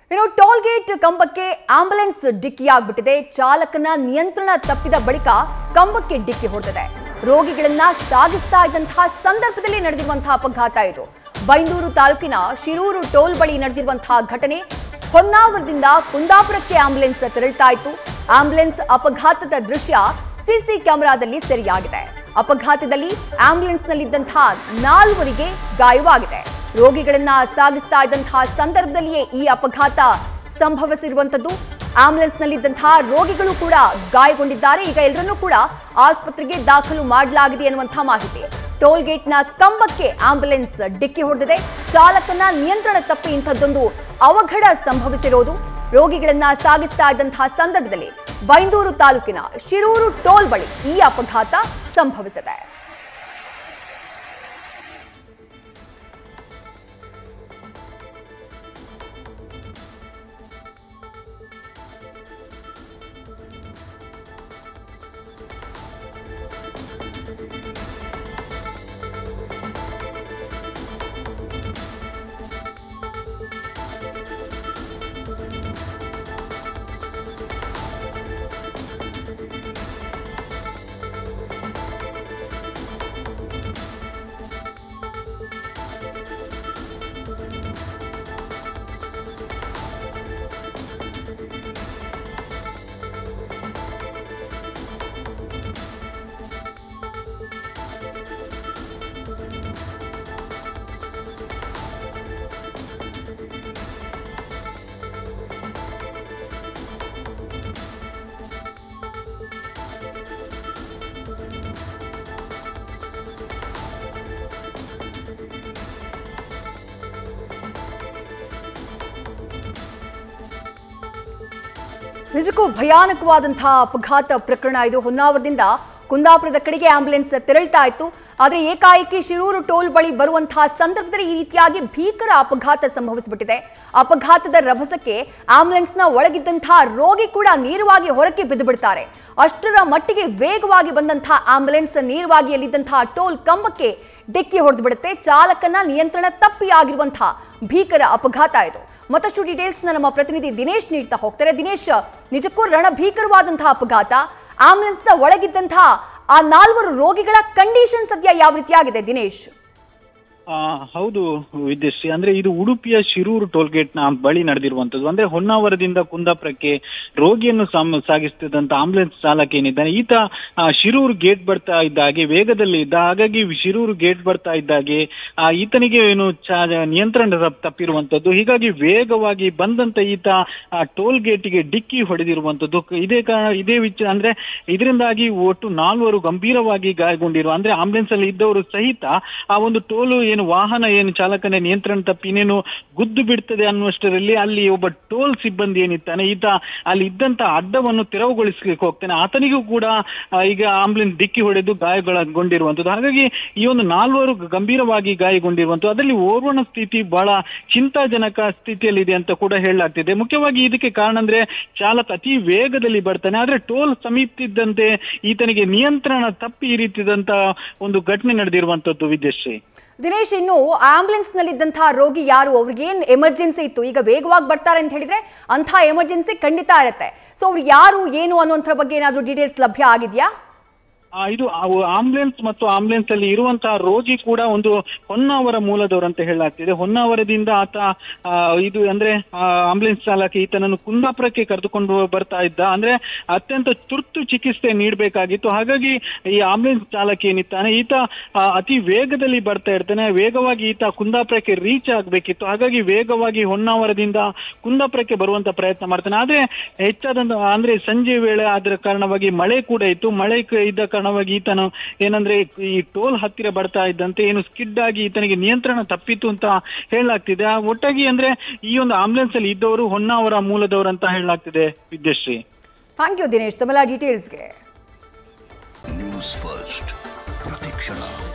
ಇನ್ನು toll gate ಕಂಬಕ್ಕೆ ambulance ಡಿಕ್ಕಿಯಾಗ್ಬಿಟ್ಟಿದೆ ಚಾಲಕನ ನಿಯಂತ್ರಣ ತಪ್ಪಿದ ಬಳಿಕ ಕಂಬಕ್ಕೆ ಡಿಕ್ಕಿ ಹೊಡೆದಿದೆ ರೋಗಿಗಳನ್ನ ಸಾಗಿಸ್ತಾ ಇದ್ದಂತಹ ಸಂದರ್ಭದಲ್ಲಿ ನಡೆದಿರುವಂತಹ ಅಪಘಾತ ಇದು ಬೈಂದೂರು ತಾಲೂಕಿನ ಶಿರೂರು ಟೋಲ್ ಬಳಿ ನಡೆದಿರುವಂತಹ ಘಟನೆ ಹೊನ್ನಾವರದಿಂದ ಕುಂದಾಪುರಕ್ಕೆ ಆಂಬುಲೆನ್ಸ್ ತೆರಳ್ತಾ ಇತ್ತು ಆಂಬುಲೆನ್ಸ್ ಅಪಘಾತದ ದೃಶ್ಯ ಸಿಸಿ ಕ್ಯಾಮೆರಾದಲ್ಲಿ ಸೆರೆಯಾಗಿದೆ ಅಪಘಾತದಲ್ಲಿ ಆಂಬ್ಯುಲೆನ್ಸ್ನಲ್ಲಿದ್ದಂತಹ ನಾಲ್ವರಿಗೆ ಗಾಯವಾಗಿದೆ ರೋಗಿಗಳನ್ನ ಸಾಗಿಸ್ತಾ ಇದ್ದಂತಹ ಸಂದರ್ಭದಲ್ಲಿಯೇ ಈ ಅಪಘಾತ ಸಂಭವಿಸಿರುವಂತದ್ದು ಆಂಬ್ಯುಲೆನ್ಸ್ನಲ್ಲಿದ್ದಂತಹ ರೋಗಿಗಳು ಕೂಡ ಗಾಯಗೊಂಡಿದ್ದಾರೆ ಈಗ ಎಲ್ಲರನ್ನೂ ಕೂಡ ಆಸ್ಪತ್ರೆಗೆ ದಾಖಲು ಮಾಡಲಾಗಿದೆ ಎನ್ನುವಂತಹ ಮಾಹಿತಿ ಟೋಲ್ ಗೇಟ್ನ ಕಂಬಕ್ಕೆ ಆಂಬ್ಯುಲೆನ್ಸ್ ಡಿಕ್ಕಿ ಹೊಡೆದಿದೆ ಚಾಲಕನ ನಿಯಂತ್ರಣ ತಪ್ಪಿ ಇಂಥದ್ದೊಂದು ಅವಘಡ ಸಂಭವಿಸಿರೋದು ರೋಗಿಗಳನ್ನ ಸಾಗಿಸ್ತಾ ಇದ್ದಂತಹ ಸಂದರ್ಭದಲ್ಲಿ ಬೈಂದೂರು ತಾಲೂಕಿನ ಶಿರೂರು ಟೋಲ್ ಬಳಿ ಈ ಅಪಘಾತ ಸಂಭವಿಸಿದೆ ನಿಜಕ್ಕೂ ಭಯಾನಕವಾದಂತಹ ಅಪಘಾತ ಪ್ರಕರಣ ಇದು ಹೊನ್ನಾವರದಿಂದ ಕುಂದಾಪುರದ ಕಡೆಗೆ ಆಂಬ್ಯುಲೆನ್ಸ್ ತೆರಳ್ತಾ ಇತ್ತು ಆದರೆ ಏಕಾಏಕಿ ಶಿರೂರು ಟೋಲ್ ಬಳಿ ಬರುವಂತಹ ಸಂದರ್ಭದಲ್ಲಿ ಈ ರೀತಿಯಾಗಿ ಭೀಕರ ಅಪಘಾತ ಸಂಭವಿಸಿಬಿಟ್ಟಿದೆ ಅಪಘಾತದ ರಭಸಕ್ಕೆ ಆಂಬ್ಯುಲೆನ್ಸ್ನ ಒಳಗಿದ್ದಂತಹ ರೋಗಿ ಕೂಡ ನೇರವಾಗಿ ಹೊರಕ್ಕೆ ಬಿದ್ದು ಬಿಡ್ತಾರೆ ಅಷ್ಟರ ಮಟ್ಟಿಗೆ ವೇಗವಾಗಿ ಬಂದಂತಹ ಆಂಬ್ಯುಲೆನ್ಸ್ ನೇರವಾಗಿ ಅಲ್ಲಿದ್ದಂತಹ ಟೋಲ್ ಕಂಬಕ್ಕೆ ಡಿಕ್ಕಿ ಹೊಡೆದು ಬಿಡುತ್ತೆ ಚಾಲಕನ ನಿಯಂತ್ರಣ ತಪ್ಪಿ ಆಗಿರುವಂತಹ ಭೀಕರ ಅಪಘಾತ ಇದು ಮತ್ತಷ್ಟು ಡೀಟೇಲ್ಸ್ ನಮ್ಮ ಪ್ರತಿನಿಧಿ ದಿನೇಶ್ ನೀಡ್ತಾ ಹೋಗ್ತಾರೆ ದಿನೇಶ್ ನಿಜಕ್ಕೂ ರಣಭೀಕರವಾದಂತಹ ಅಪಘಾತ ಆಂಬ್ಯುಲೆನ್ಸ್ ನ ಒಳಗಿದ್ದಂತಹ ಆ ನಾಲ್ವರು ರೋಗಿಗಳ ಕಂಡೀಷನ್ ಸದ್ಯ ಯಾವ ರೀತಿಯಾಗಿದೆ ದಿನೇಶ್ ಆ, ಹೌದು ವಿದ್ಯಶ್ರೀ ಅಂದ್ರೆ ಇದು ಉಡುಪಿಯ ಶಿರೂರು ಟೋಲ್ ಗೇಟ್ ನ ಬಳಿ ನಡೆದಿರುವಂತದ್ದು ಅಂದ್ರೆ ಹೊನ್ನಾವರದಿಂದ ಕುಂದಾಪುರಕ್ಕೆ ರೋಗಿಯನ್ನು ಸಾಮ್- ಸಾಗಿಸ್ತಿದ್ದಂತ ಆಂಬುಲೆನ್ಸ್ ಚಾಲಕ ಏನಿದ್ದಾನೆ ಈತ ಆ, ಶಿರೂರು ಗೇಟ್ ಬರ್ತಾ ಇದ್ದ ಹಾಗೆ ವೇಗದಲ್ಲಿ ಇದ್ದ ಹಾಗಾಗಿ ಶಿರೂರು ಗೇಟ್ ಬರ್ತಾ ಇದ್ದಾಗೆ ಆ, ಈತನಿಗೆ ಏನು ಚಾ- ನಿಯಂತ್ರಣ ತಪ್- ತಪ್ಪಿರುವಂತದ್ದು ಹೀಗಾಗಿ ವೇಗವಾಗಿ ಬಂದಂತ ಈತ ಆ, ಟೋಲ್ ಗೇಟಿಗೆ ಡಿಕ್ಕಿ ಹೊಡೆದಿರುವಂತದ್ದು ಇದೇ ಕಾರಣ ಇದೇ ವಿಚಾರ ಅಂದ್ರೆ ಇದರಿಂದಾಗಿ ಒಟ್ಟು ನಾಲ್ವರು ಗಂಭೀರವಾಗಿ ಗಾಯಗೊಂಡಿರುವ ಅಂದ್ರೆ ಆಂಬುಲೆನ್ಸ್ ಅಲ್ಲಿ ಇದ್ದವರು ಸಹಿತ ಆ ಒಂದು ಟೋಲು ಏನು ವಾಹನ ಏನು ಚಾಲಕನ ನಿಯಂತ್ರಣ ತಪ್ಪಿ ಇನ್ನೇನು ಗುದ್ದು ಬಿಡ್ತದೆ ಅನ್ನುವಷ್ಟರಲ್ಲಿ ಅಲ್ಲಿ ಒಬ್ಬ ಟೋಲ್ ಸಿಬ್ಬಂದಿ ಏನಿದ್ದಾನೆ ಈತ ಅಲ್ಲಿ ಇದ್ದಂತ ಅಡ್ಡವನ್ನು ತೆರವುಗೊಳಿಸ್ಲಿಕ್ಕೆ ಹೋಗ್ತಾನೆ ಆತನಿಗೂ ಕೂಡ ಆ, ಈಗ ಆಂಬುಲೆನ್ಸ್ ಡಿಕ್ಕಿ ಹೊಡೆದು ಗಾಯಗೊಳಗೊಂಡಿರುವಂತದ್ದು ಹಾಗಾಗಿ ಈ ಒಂದು ನಾಲ್ವರು ಗಂಭೀರವಾಗಿ ಗಾಯಗೊಂಡಿರುವಂತದ್ದು ಅದರಲ್ಲಿ ಓರ್ವನ ಸ್ಥಿತಿ ಬಹಳ ಚಿಂತಾಜನಕ ಸ್ಥಿತಿಯಲ್ಲಿದೆ ಅಂತ ಕೂಡ ಹೇಳಲಾಗ್ತಿದೆ ಮುಖ್ಯವಾಗಿ ಇದಕ್ಕೆ ಕಾರಣ ಅಂದ್ರೆ ಚಾಲಕ ಅತಿ ವೇಗದಲ್ಲಿ ಬರ್ತಾನೆ ಆದ್ರೆ ಟೋಲ್ ಸಮೀಪಿಸಿದ್ದಂತೆ ಈತನಿಗೆ ನಿಯಂತ್ರಣ ತಪ್ಪಿ ಈ ರೀತಿದಂತ ಒಂದು ಘಟನೆ ನಡೆದಿರುವಂತದ್ದು ವಿದ್ಯಶ್ರೀ ದಿನೇಶ್ ಇನ್ನು ಆಂಬ್ಯುಲೆನ್ಸ್ ನಲ್ಲಿದ್ದಂತಹ ರೋಗಿ ಯಾರು ಅವ್ರಿಗೆ ಏನ್ ಎಮರ್ಜೆನ್ಸಿ ಇತ್ತು ಈಗ ವೇಗವಾಗಿ ಬರ್ತಾರೆ ಅಂತ ಹೇಳಿದ್ರೆ ಅಂತಹ ಎಮರ್ಜೆನ್ಸಿ ಖಂಡಿತ ಇರುತ್ತೆ ಸೊ ಅವ್ರು ಯಾರು ಏನು ಅನ್ನುವಂಥರ ಬಗ್ಗೆ ಏನಾದರೂ ಡೀಟೇಲ್ಸ್ ಲಭ್ಯ ಆಗಿದೆಯಾ ಆ, ಇದು ಆಂಬುಲೆನ್ಸ್ ಮತ್ತು ಆಂಬುಲೆನ್ಸ್ ಅಲ್ಲಿ ಇರುವಂತಹ ರೋಗಿ ಕೂಡ ಒಂದು ಹೊನ್ನಾವರ ಮೂಲದವರು ಅಂತ ಹೇಳಲಾಗ್ತಿದೆ ಹೊನ್ನಾವರದಿಂದ ಆತ ಆ, ಇದು ಅಂದ್ರೆ ಆಂಬುಲೆನ್ಸ್ ಚಾಲಕ ಈತನನ್ನು ಕುಂದಾಪುರಕ್ಕೆ ಕರೆದುಕೊಂಡು ಬರ್ತಾ ಇದ್ದ ಅಂದ್ರೆ ಅತ್ಯಂತ ತುರ್ತು ಚಿಕಿತ್ಸೆ ನೀಡಬೇಕಾಗಿತ್ತು ಹಾಗಾಗಿ ಈ ಆಂಬುಲೆನ್ಸ್ ಚಾಲಕ ಏನಿದ್ದಾನೆ ಈತ ಆ, ಅತಿ ವೇಗದಲ್ಲಿ ಬರ್ತಾ ಇರ್ತಾನೆ ವೇಗವಾಗಿ ಈತ ಕುಂದಾಪುರಕ್ಕೆ ರೀಚ್ ಆಗ್ಬೇಕಿತ್ತು ಹಾಗಾಗಿ ವೇಗವಾಗಿ ಹೊನ್ನಾವರದಿಂದ ಕುಂದಾಪುರಕ್ಕೆ ಬರುವಂತ ಪ್ರಯತ್ನ ಮಾಡ್ತಾನೆ ಆದ್ರೆ ಹೆಚ್ಚಾದಂತ ಅಂದ್ರೆ ಸಂಜೆ ವೇಳೆ ಆದ್ರ ಕಾರಣವಾಗಿ ಮಳೆ ಕೂಡ ಇತ್ತು ಮಳೆ ಕ- ಇದ್ದ ಕಾರಣವಾಗಿ ಈತನು ಏನಂದ್ರೆ ಈ ಟೋಲ್ ಹತ್ತಿರ ಬರ್ತಾ ಇದ್ದಂತೆ ಏನು ಸ್ಕಿಡ್ ಆಗಿ ಈತನಿಗೆ ನಿಯಂತ್ರಣ ತಪ್ಪಿತ್ತು ಅಂತ ಹೇಳಲಾಗ್ತಿದೆ ಆ ಒಟ್ಟಾಗಿ ಅಂದ್ರೆ ಈ ಒಂದು ಆಂಬುಲೆನ್ಸ್ ಅಲ್ಲಿ ಇದ್ದವರು ಹೊನ್ನಾವರ ಮೂಲದವರು ಅಂತ ಹೇಳಲಾಗ್ತಿದೆ ವಿದ್ಯಶ್ರೀ ಥ್ಯಾಂಕ್ ಯು ದಿನೇಶ್ ತಮ್ಮೆಲ್ಲ ಡೀಟೇಲ್ಸ್ಗೆ ನ್ಯೂಸ್ ಫಸ್ಟ್ ಪ್ರತಿಕ್ಷಣ